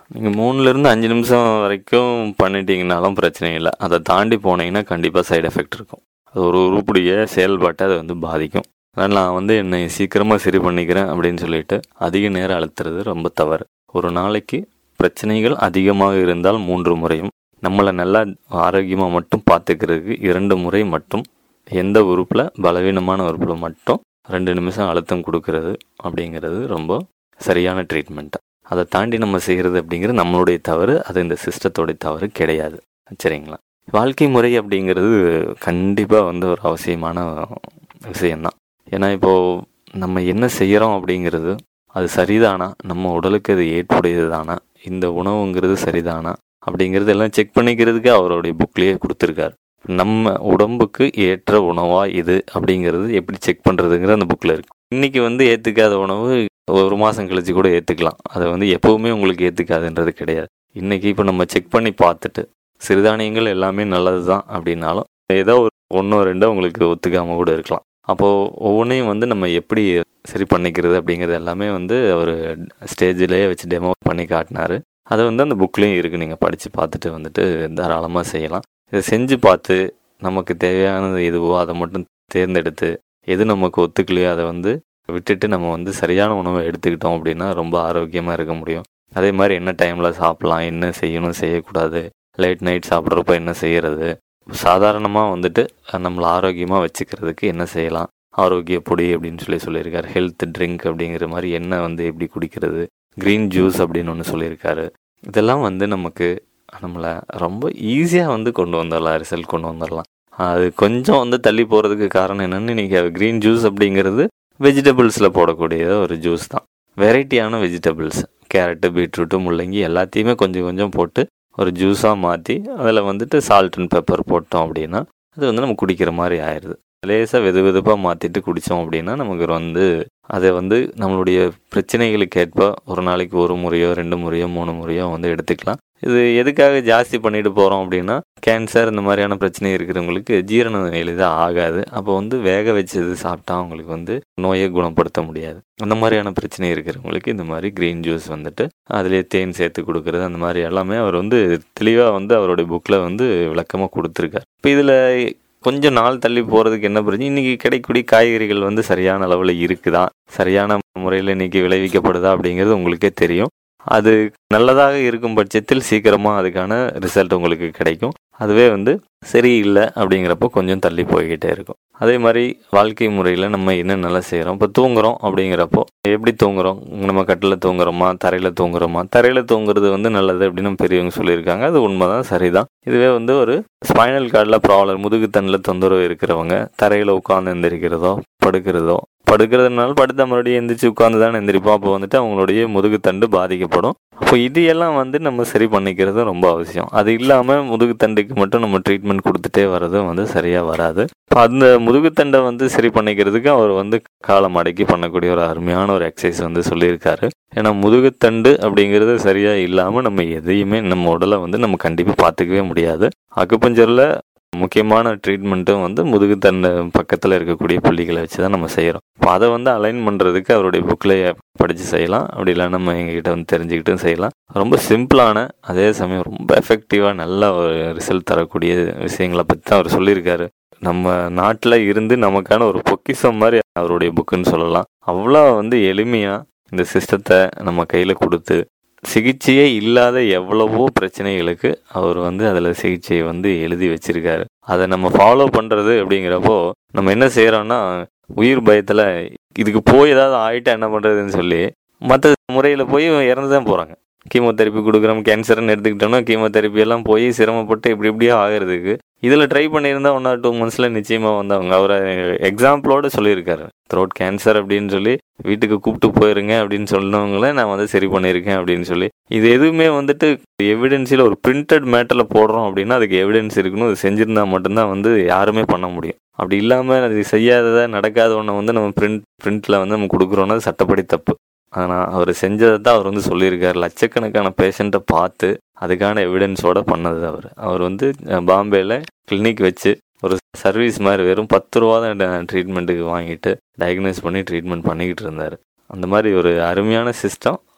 நீங்கள் மூணுலேருந்து அஞ்சு நிமிஷம் வரைக்கும் பண்ணிட்டீங்கனாலும் பிரச்சனை இல்லை அதை தாண்டி போனீங்கன்னா கண்டிப்பாக சைடு எஃபெக்ட் இருக்கும் அது ஒரு உருப்படிய செயல்பாட்டை அதை வந்து பாதிக்கும் அதனால் நான் வந்து என்னை சீக்கிரமாக சரி பண்ணிக்கிறேன் அப்படின்னு சொல்லிட்டு அதிக நேரம் அழுத்துறது ரொம்ப தவறு ஒரு நாளைக்கு பிரச்சனைகள் அதிகமாக இருந்தால் மூன்று முறையும் நம்மளை நல்லா ஆரோக்கியமாக மட்டும் பார்த்துக்கிறதுக்கு இரண்டு முறை மட்டும் எந்த உறுப்பில் பலவீனமான உறுப்பில் மட்டும் ரெண்டு நிமிஷம் அழுத்தம் கொடுக்கறது அப்படிங்கிறது ரொம்ப சரியான ட்ரீட்மெண்ட் அதை தாண்டி நம்ம செய்கிறது அப்படிங்கிறது நம்மளுடைய தவறு அது இந்த சிஸ்டத்தோடைய தவறு கிடையாது சரிங்களா வாழ்க்கை முறை அப்படிங்கிறது கண்டிப்பாக வந்து ஒரு அவசியமான விஷயம்தான் ஏன்னா இப்போது நம்ம என்ன செய்கிறோம் அப்படிங்கிறது அது சரிதானா நம்ம உடலுக்கு அது ஏற்புடையது தானா இந்த உணவுங்கிறது சரிதானா அப்படிங்கிறது எல்லாம் செக் பண்ணிக்கிறதுக்கு அவருடைய புக்லேயே கொடுத்துருக்காரு நம்ம உடம்புக்கு ஏற்ற உணவா இது அப்படிங்கிறது எப்படி செக் பண்ணுறதுங்கிற அந்த புக்கில் இருக்கு இன்னைக்கு வந்து ஏற்றுக்காத உணவு ஒரு மாதம் கழிச்சு கூட ஏற்றுக்கலாம் அதை வந்து எப்போவுமே உங்களுக்கு ஏற்றுக்காதுன்றது கிடையாது இன்னைக்கு இப்போ நம்ம செக் பண்ணி பார்த்துட்டு சிறுதானியங்கள் எல்லாமே நல்லது தான் அப்படின்னாலும் ஏதோ ஒரு ஒன்றோ ரெண்டோ உங்களுக்கு ஒத்துக்காமல் கூட இருக்கலாம் அப்போது ஒவ்வொன்றையும் வந்து நம்ம எப்படி சரி பண்ணிக்கிறது அப்படிங்கிறது எல்லாமே வந்து அவர் ஸ்டேஜிலேயே வச்சு டெமோ பண்ணி காட்டினாரு அது வந்து அந்த புக்லேயும் இருக்குது நீங்கள் படித்து பார்த்துட்டு வந்துட்டு தாராளமாக செய்யலாம் இதை செஞ்சு பார்த்து நமக்கு தேவையானது எதுவோ அதை மட்டும் தேர்ந்தெடுத்து எது நமக்கு ஒத்துக்கலையோ அதை வந்து விட்டுட்டு நம்ம வந்து சரியான உணவை எடுத்துக்கிட்டோம் அப்படின்னா ரொம்ப ஆரோக்கியமாக இருக்க முடியும் அதே மாதிரி என்ன டைமில் சாப்பிட்லாம் என்ன செய்யணும் செய்யக்கூடாது லேட் நைட் சாப்பிட்றப்ப என்ன செய்கிறது சாதாரணமாக வந்துட்டு நம்மளை ஆரோக்கியமாக வச்சுக்கிறதுக்கு என்ன செய்யலாம் ஆரோக்கிய பொடி அப்படின்னு சொல்லி சொல்லியிருக்காரு ஹெல்த் ட்ரிங்க் அப்படிங்கிற மாதிரி எண்ணெய் வந்து எப்படி குடிக்கிறது க்ரீன் ஜூஸ் அப்படின்னு ஒன்று சொல்லியிருக்காரு இதெல்லாம் வந்து நமக்கு நம்மளை ரொம்ப ஈஸியாக வந்து கொண்டு வந்துடலாம் ரிசல்ட் கொண்டு வந்துடலாம் அது கொஞ்சம் வந்து தள்ளி போகிறதுக்கு காரணம் என்னென்னு இன்றைக்கி க்ரீன் ஜூஸ் அப்படிங்கிறது வெஜிடபிள்ஸில் போடக்கூடிய ஒரு ஜூஸ் தான் வெரைட்டியான வெஜிடபிள்ஸ் கேரட்டு பீட்ரூட்டு முள்ளங்கி எல்லாத்தையுமே கொஞ்சம் கொஞ்சம் போட்டு ஒரு ஜூஸாக மாற்றி அதில் வந்துட்டு சால்ட் அண்ட் பெப்பர் போட்டோம் அப்படின்னா அது வந்து நம்ம குடிக்கிற மாதிரி ஆயிடுது லேசாக வெது வெதுப்பாக மாற்றிட்டு குடித்தோம் அப்படின்னா நமக்கு வந்து அதை வந்து நம்மளுடைய பிரச்சனைகளுக்கு ஏற்ப ஒரு நாளைக்கு ஒரு முறையோ ரெண்டு முறையோ மூணு முறையோ வந்து எடுத்துக்கலாம் இது எதுக்காக ஜாஸ்தி பண்ணிட்டு போகிறோம் அப்படின்னா கேன்சர் இந்த மாதிரியான பிரச்சனை இருக்கிறவங்களுக்கு ஜீரணம் எளிதாக ஆகாது அப்போ வந்து வேக வச்சது சாப்பிட்டா அவங்களுக்கு வந்து நோயை குணப்படுத்த முடியாது அந்த மாதிரியான பிரச்சனை இருக்கிறவங்களுக்கு இந்த மாதிரி க்ரீன் ஜூஸ் வந்துட்டு அதுலேயே தேன் சேர்த்து கொடுக்குறது அந்த மாதிரி எல்லாமே அவர் வந்து தெளிவாக வந்து அவருடைய புக்கில் வந்து விளக்கமாக கொடுத்துருக்காரு இப்போ இதில் கொஞ்சம் நாள் தள்ளி போகிறதுக்கு என்ன பிரச்சனை இன்றைக்கி கிடைக்கக்கூடிய காய்கறிகள் வந்து சரியான அளவில் இருக்குதா சரியான முறையில் இன்றைக்கி விளைவிக்கப்படுதா அப்படிங்கிறது உங்களுக்கே தெரியும் அது நல்லதாக இருக்கும் பட்சத்தில் சீக்கிரமாக அதுக்கான ரிசல்ட் உங்களுக்கு கிடைக்கும் அதுவே வந்து சரியில்லை அப்படிங்கிறப்போ கொஞ்சம் தள்ளி போய்கிட்டே இருக்கும் அதே மாதிரி வாழ்க்கை முறையில் நம்ம என்ன நல்லா செய்கிறோம் இப்போ தூங்குறோம் அப்படிங்கிறப்போ எப்படி தூங்குறோம் நம்ம கட்டில் தூங்குறோமா தரையில் தூங்குறோமா தரையில் தூங்குறது வந்து நல்லது அப்படின்னு பெரியவங்க சொல்லியிருக்காங்க அது உண்மைதான் சரிதான் இதுவே வந்து ஒரு ஸ்பைனல் கார்டில் ப்ராப்ளம் முதுகுத்தண்டில் தொந்தரவு இருக்கிறவங்க தரையில் உட்காந்து எந்திரிக்கிறதோ படுக்கிறதோ படுக்கிறதுனால படுத்த மறுபடியும் எந்திரிச்சு உட்காந்து தானே எந்திரிப்போம் அப்போ வந்துட்டு அவங்களுடைய முதுகுத்தண்டு பாதிக்கப்படும் அப்போ இது எல்லாம் வந்து நம்ம சரி பண்ணிக்கிறது ரொம்ப அவசியம் அது இல்லாமல் முதுகுத்தண்டுக்கு மட்டும் நம்ம ட்ரீட்மெண்ட் கொடுத்துட்டே வர்றதும் வந்து சரியாக வராது இப்போ அந்த முதுகுத்தண்டை வந்து சரி பண்ணிக்கிறதுக்கு அவர் வந்து காலம் அடக்கி பண்ணக்கூடிய ஒரு அருமையான ஒரு எக்ஸசைஸ் வந்து சொல்லியிருக்காரு ஏன்னா முதுகுத்தண்டு அப்படிங்கிறது சரியாக இல்லாமல் நம்ம எதையுமே நம்ம உடலை வந்து நம்ம கண்டிப்பாக பார்த்துக்கவே முடியாது அக்குப்பஞ்சரில் முக்கியமான ட்ரீட்மெண்ட்டும் வந்து முதுகுத்தண்டு பக்கத்தில் இருக்கக்கூடிய புள்ளிகளை வச்சு தான் நம்ம செய்கிறோம் இப்போ அதை வந்து அலைன் பண்ணுறதுக்கு அவருடைய புக்கில் படித்து செய்யலாம் அப்படி இல்லை நம்ம எங்ககிட்ட வந்து தெரிஞ்சுக்கிட்டும் செய்யலாம் ரொம்ப சிம்பிளான அதே சமயம் ரொம்ப எஃபெக்டிவாக நல்ல ஒரு ரிசல்ட் தரக்கூடிய விஷயங்களை பற்றி தான் அவர் சொல்லியிருக்காரு நம்ம நாட்டில் இருந்து நமக்கான ஒரு பொக்கிஷம் மாதிரி அவருடைய புக்குன்னு சொல்லலாம் அவ்வளோ வந்து எளிமையாக இந்த சிஸ்டத்தை நம்ம கையில் கொடுத்து சிகிச்சையே இல்லாத எவ்வளவோ பிரச்சனைகளுக்கு அவர் வந்து அதில் சிகிச்சையை வந்து எழுதி வச்சிருக்காரு அதை நம்ம ஃபாலோ பண்ணுறது அப்படிங்கிறப்போ நம்ம என்ன செய்கிறோன்னா உயிர் பயத்தில் இதுக்கு போய் ஏதாவது ஆயிட்டா என்ன பண்ணுறதுன்னு சொல்லி மற்ற முறையில் போய் இறந்து தான் போகிறாங்க கீமோதெரப்பி கொடுக்குறோம் கேன்சர்னு எடுத்துக்கிட்டோம்னா கீமோதெரப்பி எல்லாம் போய் சிரமப்பட்டு இப்படி இப்படியே ஆகிறதுக்கு இதில் ட்ரை பண்ணியிருந்தா ஒன் ஆர் டூ மந்த்ஸில் நிச்சயமாக வந்து அவங்க அவரை எக்ஸாம்பிளோட சொல்லியிருக்காரு த்ரோட் கேன்சர் அப்படின்னு சொல்லி வீட்டுக்கு கூப்பிட்டு போயிருங்க அப்படின்னு சொன்னவங்கள நான் வந்து சரி பண்ணியிருக்கேன் அப்படின்னு சொல்லி இது எதுவுமே வந்துட்டு எவிடன்ஸில் ஒரு பிரிண்டட் மேட்டரில் போடுறோம் அப்படின்னா அதுக்கு எவிடன்ஸ் இருக்கணும் அது செஞ்சுருந்தா மட்டும்தான் வந்து யாருமே பண்ண முடியும் அப்படி இல்லாமல் அது செய்யாததை நடக்காத ஒன்றை வந்து நம்ம பிரிண்ட் பிரிண்ட்டில் வந்து நம்ம கொடுக்குறோன்னா அது சட்டப்படி தப்பு ஆனால் அவர் செஞ்சதை தான் அவர் வந்து சொல்லியிருக்காரு லட்சக்கணக்கான பேஷண்ட்டை பார்த்து அதுக்கான எவிடன்ஸோட பண்ணது அவர் அவர் வந்து பாம்பேயில் கிளினிக் வச்சு ஒரு சர்வீஸ் மாதிரி வெறும் பத்து ரூபா தான் ட்ரீட்மெண்ட்டுக்கு வாங்கிட்டு டயக்னோஸ் பண்ணி ட்ரீட்மெண்ட் பண்ணிக்கிட்டு இருந்தார் அந்த மாதிரி ஒரு அருமையான சிஸ்டம்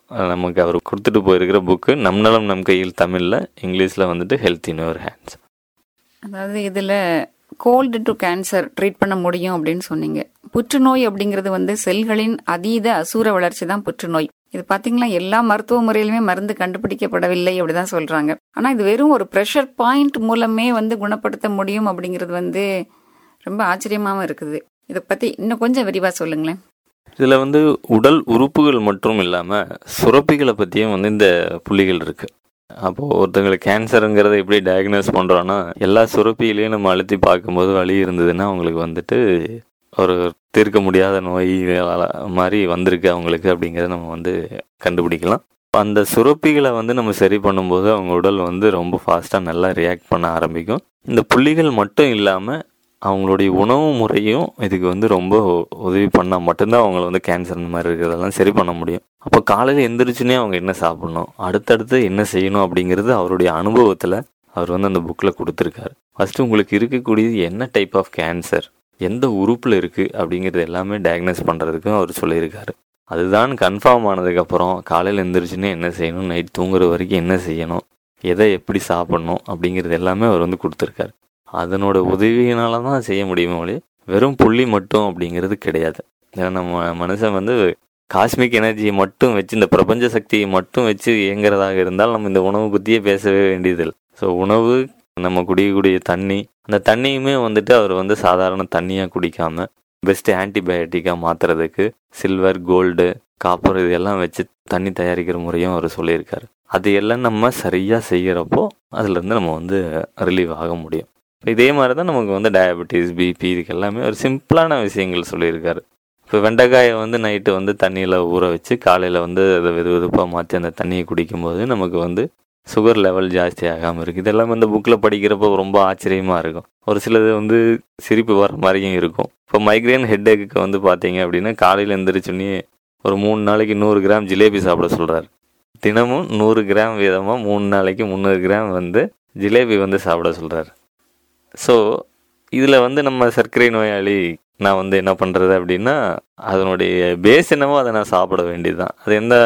நமக்கு அவர் கொடுத்துட்டு போயிருக்கிற புக்கு நம் நலம் நம் கையில் தமிழில் இங்கிலீஷில் வந்துட்டு ஹெல்த் இன் யுவர் ஹேண்ட்ஸ் அதாவது இதுல கோல்டு டு கேன்சர் ட்ரீட் பண்ண முடியும் அப்படின்னு சொன்னீங்க புற்றுநோய் அப்படிங்கிறது வந்து செல்களின் அதீத அசூர வளர்ச்சி தான் புற்றுநோய் இது பாத்தீங்களா எல்லா மருத்துவ முறையிலுமே மருந்து கண்டுபிடிக்கப்படவில்லை அப்படிதான் சொல்றாங்க ஆனா இது வெறும் ஒரு ப்ரெஷர் பாயிண்ட் மூலமே வந்து குணப்படுத்த முடியும் அப்படிங்கிறது வந்து ரொம்ப ஆச்சரியமாவும் இருக்குது இதை பத்தி இன்னும் கொஞ்சம் விரிவா சொல்லுங்களேன் இதில் வந்து உடல் உறுப்புகள் மட்டும் இல்லாமல் சுரப்பிகளை பற்றியும் வந்து இந்த புள்ளிகள் இருக்குது அப்போது ஒருத்தங்களுக்கு கேன்சருங்கிறத எப்படி டயக்னோஸ் பண்ணுறோன்னா எல்லா சுரப்பியிலையும் நம்ம அழுத்தி பார்க்கும்போது வலி இருந்ததுன்னா அவங்களுக்கு வந்துட்டு ஒரு தீர்க்க முடியாத நோய் மாதிரி வந்திருக்கு அவங்களுக்கு அப்படிங்கிறத நம்ம வந்து கண்டுபிடிக்கலாம் அந்த சுரப்பிகளை வந்து நம்ம சரி பண்ணும்போது அவங்க உடல் வந்து ரொம்ப ஃபாஸ்ட்டாக நல்லா ரியாக்ட் பண்ண ஆரம்பிக்கும் இந்த புள்ளிகள் மட்டும் இல்லாமல் அவங்களுடைய உணவு முறையும் இதுக்கு வந்து ரொம்ப உதவி பண்ணால் மட்டும்தான் அவங்கள வந்து கேன்சர் இந்த மாதிரி இருக்கிறதெல்லாம் சரி பண்ண முடியும் அப்போ காலையில் எந்திரிச்சுனே அவங்க என்ன சாப்பிடணும் அடுத்தடுத்து என்ன செய்யணும் அப்படிங்கிறது அவருடைய அனுபவத்தில் அவர் வந்து அந்த புக்கில் கொடுத்துருக்காரு ஃபஸ்ட்டு உங்களுக்கு இருக்கக்கூடியது என்ன டைப் ஆஃப் கேன்சர் எந்த உறுப்பில் இருக்குது அப்படிங்கிறது எல்லாமே டயக்னோஸ் பண்ணுறதுக்கும் அவர் சொல்லியிருக்காரு அதுதான் கன்ஃபார்ம் ஆனதுக்கப்புறம் காலையில் எந்திரிச்சுன்னே என்ன செய்யணும் நைட் தூங்குற வரைக்கும் என்ன செய்யணும் எதை எப்படி சாப்பிடணும் அப்படிங்கிறது எல்லாமே அவர் வந்து கொடுத்துருக்காரு அதனோட உதவியினால தான் செய்ய முடியுமே ஒழிய வெறும் புள்ளி மட்டும் அப்படிங்கிறது கிடையாது ஏன்னா நம்ம மனுஷன் வந்து காஸ்மிக் எனர்ஜியை மட்டும் வச்சு இந்த பிரபஞ்ச சக்தியை மட்டும் வச்சு இயங்குறதாக இருந்தால் நம்ம இந்த உணவு பற்றியே பேசவே வேண்டியதில்லை ஸோ உணவு நம்ம குடிக்கக்கூடிய தண்ணி அந்த தண்ணியுமே வந்துட்டு அவர் வந்து சாதாரண தண்ணியாக குடிக்காம பெஸ்ட் ஆன்டிபயோட்டிக்காக மாற்றுறதுக்கு சில்வர் கோல்டு காப்பர் இது எல்லாம் வச்சு தண்ணி தயாரிக்கிற முறையும் அவர் சொல்லியிருக்காரு அது எல்லாம் நம்ம சரியாக செய்கிறப்போ அதுலேருந்து நம்ம வந்து ரிலீவ் ஆக முடியும் இதே மாதிரி தான் நமக்கு வந்து டயபெட்டிஸ் பிபி இதுக்கு எல்லாமே ஒரு சிம்பிளான விஷயங்கள் சொல்லியிருக்காரு இப்போ வெண்டைக்காயை வந்து நைட்டு வந்து தண்ணியில் ஊற வச்சு காலையில் வந்து அதை வெது வெதுப்பாக மாற்றி அந்த தண்ணியை குடிக்கும்போது நமக்கு வந்து சுகர் லெவல் ஜாஸ்தி ஆகாமல் இருக்குது இதெல்லாம் இந்த புக்கில் படிக்கிறப்போ ரொம்ப ஆச்சரியமாக இருக்கும் ஒரு சிலது வந்து சிரிப்பு வர மாதிரியும் இருக்கும் இப்போ மைக்ரேன் ஹெட்டேக்கு வந்து பார்த்தீங்க அப்படின்னா காலையில் எழுந்திரிச்சோன்னே ஒரு மூணு நாளைக்கு நூறு கிராம் ஜிலேபி சாப்பிட சொல்கிறார் தினமும் நூறு கிராம் வீதமாக மூணு நாளைக்கு முந்நூறு கிராம் வந்து ஜிலேபி வந்து சாப்பிட சொல்கிறார் ஸோ இதில் வந்து நம்ம சர்க்கரை நோயாளி நான் வந்து என்ன பண்ணுறது அப்படின்னா அதனுடைய பேஸ் என்னவோ அதை நான் சாப்பிட வேண்டியது தான் அது எந்த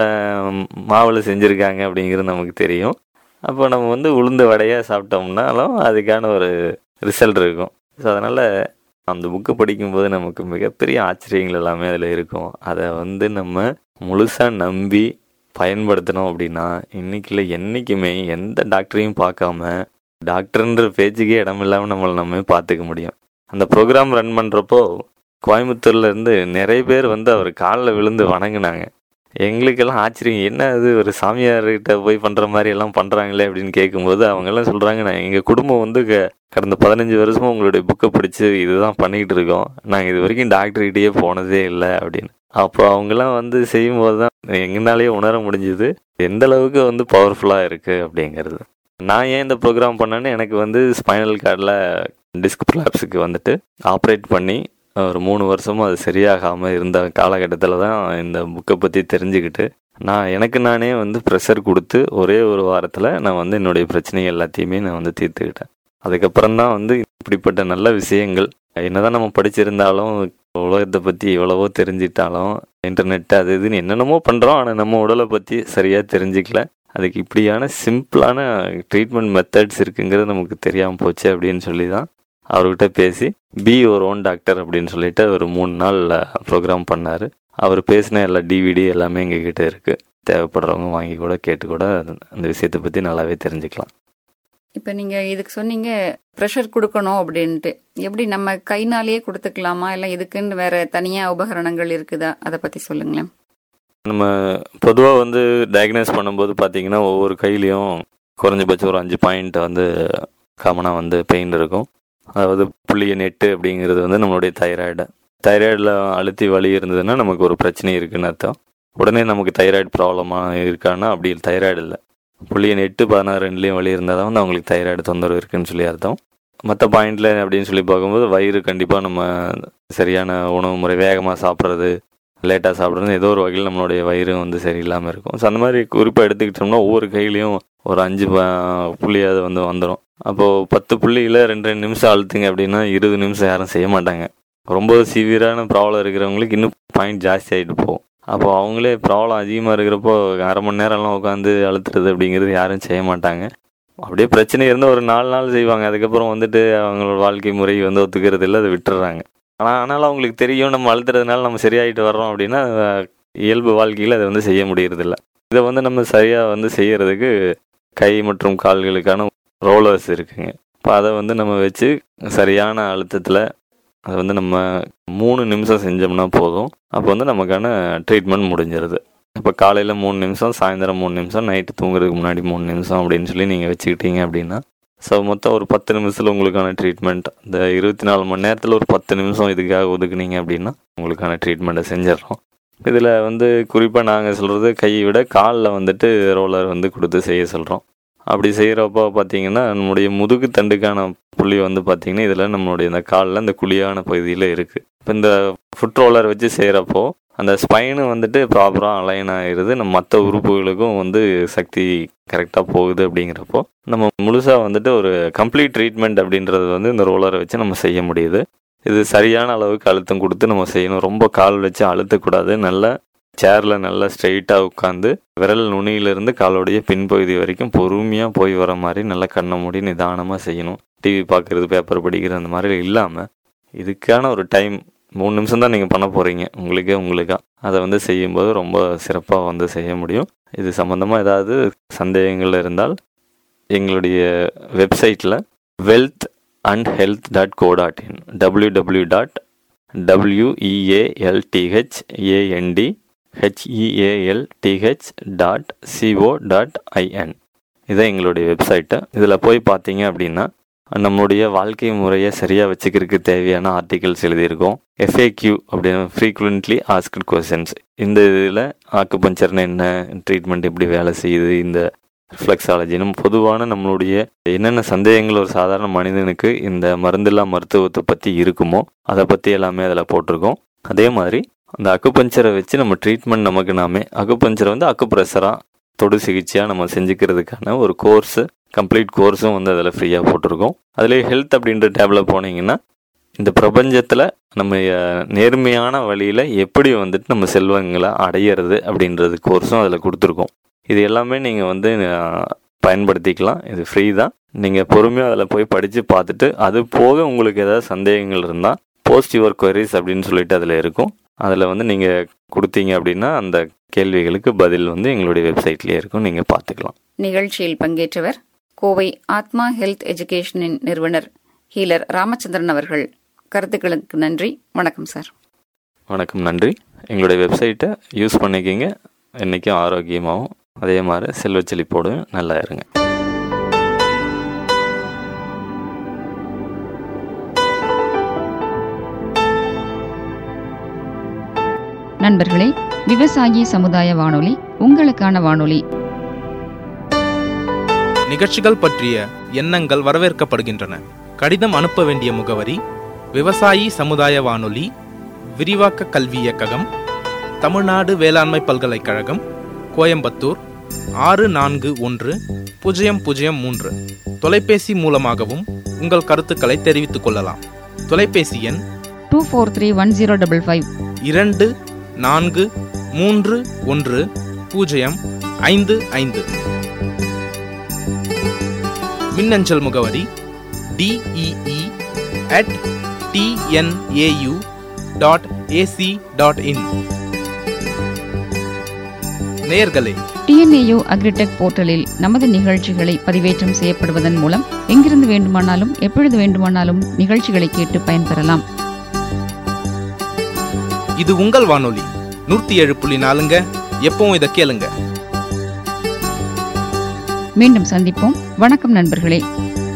மாவில் செஞ்சுருக்காங்க அப்படிங்கிறது நமக்கு தெரியும் அப்போ நம்ம வந்து உளுந்து வடையாக சாப்பிட்டோம்னாலும் அதுக்கான ஒரு ரிசல்ட் இருக்கும் ஸோ அதனால் அந்த புக்கு படிக்கும்போது நமக்கு மிகப்பெரிய ஆச்சரியங்கள் எல்லாமே அதில் இருக்கும் அதை வந்து நம்ம முழுசாக நம்பி பயன்படுத்தினோம் அப்படின்னா இன்றைக்கில் என்றைக்குமே எந்த டாக்டரையும் பார்க்காம டாக்டர்ன்ற பேச்சுக்கே இடம் இல்லாமல் நம்மளை நம்ம பார்த்துக்க முடியும் அந்த ப்ரோக்ராம் ரன் பண்ணுறப்போ கோயம்புத்தூர்லேருந்து நிறைய பேர் வந்து அவர் காலில் விழுந்து வணங்கினாங்க எங்களுக்கெல்லாம் ஆச்சரியம் என்ன அது ஒரு சாமியார்கிட்ட போய் பண்ணுற மாதிரி எல்லாம் பண்ணுறாங்களே அப்படின்னு கேட்கும்போது அவங்கெல்லாம் சொல்கிறாங்க நான் எங்கள் குடும்பம் வந்து கடந்த பதினஞ்சு வருஷமாக உங்களுடைய புக்கை படித்து இதுதான் பண்ணிக்கிட்டு இருக்கோம் நாங்கள் இது வரைக்கும் டாக்டர்கிட்டயே போனதே இல்லை அப்படின்னு அப்போ அவங்கெல்லாம் வந்து செய்யும்போது தான் எங்களாலேயே உணர முடிஞ்சுது எந்த அளவுக்கு வந்து பவர்ஃபுல்லாக இருக்குது அப்படிங்கிறது நான் ஏன் இந்த ப்ரோக்ராம் பண்ணேன்னு எனக்கு வந்து ஸ்பைனல் கார்டில் டிஸ்க் ப்ளாப்ஸுக்கு வந்துட்டு ஆப்ரேட் பண்ணி ஒரு மூணு வருஷமும் அது சரியாகாமல் இருந்த காலகட்டத்தில் தான் இந்த புக்கை பற்றி தெரிஞ்சுக்கிட்டு நான் எனக்கு நானே வந்து ப்ரெஷர் கொடுத்து ஒரே ஒரு வாரத்தில் நான் வந்து என்னுடைய பிரச்சனை எல்லாத்தையுமே நான் வந்து தீர்த்துக்கிட்டேன் அதுக்கப்புறம் தான் வந்து இப்படிப்பட்ட நல்ல விஷயங்கள் என்னதான் நம்ம படிச்சிருந்தாலும் உலகத்தை பற்றி எவ்வளவோ தெரிஞ்சிட்டாலும் இன்டர்நெட் அது இதுன்னு என்னென்னமோ பண்ணுறோம் ஆனால் நம்ம உடலை பற்றி சரியாக தெரிஞ்சிக்கல அதுக்கு இப்படியான சிம்பிளான ட்ரீட்மெண்ட் மெத்தட்ஸ் இருக்குங்கிறது நமக்கு தெரியாமல் போச்சு அப்படின்னு சொல்லி தான் அவர்கிட்ட பேசி பி ஒரு ஓன் டாக்டர் அப்படின்னு சொல்லிட்டு ஒரு மூணு நாள் ப்ரோக்ராம் பண்ணார் அவர் பேசின எல்லா டிவிடி எல்லாமே எங்ககிட்ட இருக்குது தேவைப்படுறவங்க வாங்கி கூட கேட்டு கூட அந்த விஷயத்தை பற்றி நல்லாவே தெரிஞ்சுக்கலாம் இப்போ நீங்கள் இதுக்கு சொன்னீங்க ப்ரெஷர் கொடுக்கணும் அப்படின்ட்டு எப்படி நம்ம கைனாலேயே கொடுத்துக்கலாமா இல்லை இதுக்குன்னு வேற தனியாக உபகரணங்கள் இருக்குதா அதை பற்றி சொல்லுங்களேன் நம்ம பொதுவாக வந்து டயக்னைஸ் பண்ணும்போது பார்த்தீங்கன்னா ஒவ்வொரு கையிலையும் குறைஞ்சபட்சம் ஒரு அஞ்சு பாயிண்ட் வந்து காமனாக வந்து பெயின் இருக்கும் அதாவது புள்ளிய நெட்டு அப்படிங்கிறது வந்து நம்மளுடைய தைராய்டு தைராய்டில் அழுத்தி வலி இருந்ததுன்னா நமக்கு ஒரு பிரச்சனை இருக்குன்னு அர்த்தம் உடனே நமக்கு தைராய்டு ப்ராப்ளமாக இருக்கான்னா அப்படி தைராய்டு இல்லை புள்ளிய நெட்டு பதினாறு ரெண்டுலேயும் வலி இருந்தால் தான் வந்து அவங்களுக்கு தைராய்டு தொந்தரவு இருக்குன்னு சொல்லி அர்த்தம் மற்ற பாயிண்டில் அப்படின்னு சொல்லி பார்க்கும்போது வயிறு கண்டிப்பாக நம்ம சரியான உணவு முறை வேகமாக சாப்பிட்றது லேட்டாக சாப்பிட்றது ஏதோ ஒரு வகையில் நம்மளுடைய வயிறு வந்து சரியில்லாமல் இருக்கும் ஸோ அந்த மாதிரி குறிப்பாக எடுத்துக்கிட்டோம்னா ஒவ்வொரு கையிலையும் ஒரு அஞ்சு புள்ளியாவது வந்து வந்துடும் அப்போது பத்து புள்ளியில் ரெண்டு ரெண்டு நிமிஷம் அழுத்துங்க அப்படின்னா இருபது நிமிஷம் யாரும் செய்ய மாட்டாங்க ரொம்ப சிவியரான ப்ராப்ளம் இருக்கிறவங்களுக்கு இன்னும் பாயிண்ட் ஜாஸ்தி ஆகிட்டு போகும் அப்போ அவங்களே ப்ராப்ளம் அதிகமாக இருக்கிறப்போ அரை மணி நேரம்லாம் உட்காந்து அழுத்துறது அப்படிங்கிறது யாரும் செய்ய மாட்டாங்க அப்படியே பிரச்சனை இருந்தால் ஒரு நாலு நாள் செய்வாங்க அதுக்கப்புறம் வந்துட்டு அவங்களோட வாழ்க்கை முறை வந்து ஒத்துக்கிறது இல்லை அதை விட்டுறாங்க ஆனால் ஆனாலும் அவங்களுக்கு தெரியும் நம்ம அழுத்துறதுனால நம்ம சரியாயிட்டு வர்றோம் அப்படின்னா அஹ், இயல்பு வாழ்க்கையில் அதை வந்து செய்ய முடியறதில்ல இதை வந்து நம்ம சரியாக வந்து செய்யறதுக்கு கை மற்றும் கால்களுக்கான ரோலர்ஸ் இருக்குங்க இப்போ அதை வந்து நம்ம வச்சு சரியான அழுத்தத்தில் அதை வந்து நம்ம மூணு நிமிஷம் செஞ்சோம்னா போதும் அப்போ வந்து நமக்கான ட்ரீட்மெண்ட் முடிஞ்சிருது இப்போ காலையில் மூணு நிமிஷம் சாயந்தரம் மூணு நிமிஷம் நைட்டு தூங்குறதுக்கு முன்னாடி மூணு நிமிஷம் அப்படின்னு சொல்லி நீங்கள் வச்சுக்கிட்டீங்க அப்படின்னா ஸோ மொத்தம் ஒரு பத்து நிமிஷத்தில் உங்களுக்கான ட்ரீட்மெண்ட் இந்த இருபத்தி நாலு மணி நேரத்தில் ஒரு பத்து நிமிஷம் இதுக்காக ஒதுக்குனீங்க அப்படின்னா உங்களுக்கான ட்ரீட்மெண்ட்டை செஞ்சிடறோம் இதில் வந்து குறிப்பாக நாங்கள் சொல்கிறது கையை விட காலில் வந்துட்டு ரோலர் வந்து கொடுத்து செய்ய சொல்கிறோம் அப்படி செய்கிறப்போ பார்த்தீங்கன்னா நம்முடைய முதுகு தண்டுக்கான புள்ளி வந்து பார்த்தீங்கன்னா இதில் நம்மளுடைய இந்த காலில் இந்த குழியான பகுதியில் இருக்குது இப்போ இந்த ஃபுட் ரோலர் வச்சு செய்கிறப்போ அந்த ஸ்பைனு வந்துட்டு ப்ராப்பராக அலைன் ஆகிடுது நம்ம மற்ற உறுப்புகளுக்கும் வந்து சக்தி கரெக்டாக போகுது அப்படிங்கிறப்போ நம்ம முழுசாக வந்துட்டு ஒரு கம்ப்ளீட் ட்ரீட்மெண்ட் அப்படின்றது வந்து இந்த ரோலரை வச்சு நம்ம செய்ய முடியுது இது சரியான அளவுக்கு அழுத்தம் கொடுத்து நம்ம செய்யணும் ரொம்ப கால் வச்சு அழுத்தக்கூடாது நல்லா சேரில் நல்லா ஸ்ட்ரெயிட்டாக உட்காந்து விரல் நுனியிலிருந்து காலோடைய பின்பகுதி வரைக்கும் பொறுமையாக போய் வர மாதிரி நல்லா கண்ணை மூடி நிதானமாக செய்யணும் டிவி பார்க்குறது பேப்பர் படிக்கிறது அந்த மாதிரி இல்லாமல் இதுக்கான ஒரு டைம் மூணு நிமிஷம் தான் நீங்கள் பண்ண போகிறீங்க உங்களுக்கே உங்களுக்கா அதை வந்து செய்யும்போது ரொம்ப சிறப்பாக வந்து செய்ய முடியும் இது சம்மந்தமாக ஏதாவது சந்தேகங்கள் இருந்தால் எங்களுடைய வெப்சைட்டில் wealth and health dot co dot in W W dot W E A L T H A N D H E A L T H dot C O dot I N இதான் எங்களுடைய வெப்சைட்டு இதில் போய் பார்த்தீங்க அப்படின்னா நம்மளுடைய வாழ்க்கை முறையை சரியாக வச்சுக்கிறதுக்கு தேவையான ஆர்டிகல்ஸ் எழுதியிருக்கோம் எஃப்ஏக்யூ அப்படின்னு ஃப்ரீக்வெண்ட்லி ஆஸ்க்ட் கொஸ்டின்ஸ் இந்த இதில் ஆக்குபஞ்சர்னு என்ன ட்ரீட்மெண்ட் எப்படி வேலை செய்யுது இந்த ரிஃப்ளெக்ஸாலஜினும் பொதுவான நம்மளுடைய என்னென்ன சந்தேகங்கள் ஒரு சாதாரண மனிதனுக்கு இந்த மருந்தில்லா மருத்துவத்தை பற்றி இருக்குமோ அதை பற்றி எல்லாமே அதில் போட்டிருக்கோம் அதே மாதிரி அந்த அக்குபஞ்சரை வச்சு நம்ம ட்ரீட்மெண்ட் நமக்கு நாமே அக்குபஞ்சரை வந்து அக்குப்ரெஷராக தொடு சிகிச்சையாக நம்ம செஞ்சுக்கிறதுக்கான ஒரு கோர்ஸு கம்ப்ளீட் கோர்ஸும் வந்து அதில் ஃப்ரீயாக போட்டிருக்கோம் அதுலேயே ஹெல்த் அப்படின்ற டேபில் போனீங்கன்னா இந்த பிரபஞ்சத்தில் நம்ம அஹ், நேர்மையான வழியில் எப்படி வந்துட்டு நம்ம செல்வங்களை அடையிறது அப்படின்றது கோர்ஸும் அதில் கொடுத்துருக்கோம் இது எல்லாமே நீங்கள் வந்து அஹ், பயன்படுத்திக்கலாம் இது ஃப்ரீ தான் நீங்கள் பொறுமையாக அதில் போய் படித்து பார்த்துட்டு அது போக உங்களுக்கு ஏதாவது சந்தேகங்கள் இருந்தால் போஸ்ட் யுவர் queries அப்படின்னு சொல்லிட்டு அதில் இருக்கும் அதில் வந்து நீங்கள் கொடுத்தீங்க அப்படின்னா அந்த கேள்விகளுக்கு பதில் வந்து எங்களுடைய வெப்சைட்லேயே இருக்கும் நீங்கள் பார்த்துக்கலாம் நிகழ்ச்சியில் பங்கேற்றவர் கோவை ஆத்மா ஹெல்த் எஜுகேஷனின் நிறுவனர் ஹீலர் ராமச்சந்திரன் அவர்கள் கருத்துக்களுக்கு நன்றி வணக்கம் சார் வணக்கம் நன்றி எங்களுடைய வெப்சைட்டை யூஸ் பண்ணிக்கிங்க என்றைக்கும் ஆரோக்கியமாகவும் அதே மாதிரி செல்வ செழிப்போடும் நல்லா இருங்க நண்பர்களே விவசாயி சமுதாய வானொலி உங்களுக்கான வானொலி நிகழ்ச்சிகள் பற்றிய எண்ணங்கள் வரவேற்கப்படுகின்றன கடிதம் அனுப்ப வேண்டிய முகவரி விவசாயி சமுதாய வானொலி விரிவாக்க கல்வி இயக்ககம் தமிழ்நாடு வேளாண்மை பல்கலைக்கழகம் கோயம்புத்தூர் ஆறு நான்கு ஒன்று பூஜ்ஜியம் பூஜ்ஜியம் மூன்று தொலைபேசி மூலமாகவும் உங்கள் கருத்துக்களை தெரிவித்துக் கொள்ளலாம் தொலைபேசி எண் two four three one zero double five இரண்டு நான்கு மூன்று ஒன்று பூஜ்ஜியம் ஐந்து ஐந்து மின்னஞ்சல் முகவரி D E E at T N A U dot A C dot in நேயர்களே டிஎன்ஏயு அக்ரிடெக் போர்ட்டலில் நமது நிகழ்ச்சிகளை பதிவேற்றம் செய்யப்படுவதன் மூலம் எங்கிருந்து வேண்டுமானாலும் எப்பொழுது வேண்டுமானாலும் நிகழ்ச்சிகளை கேட்டு பயன்பெறலாம் இது உங்கள் வானொலி நூற்றி ஏழு புள்ளி நாலுங்க எப்பவும் இதை கேளுங்க மீண்டும் சந்திப்போம் வணக்கம் நண்பர்களே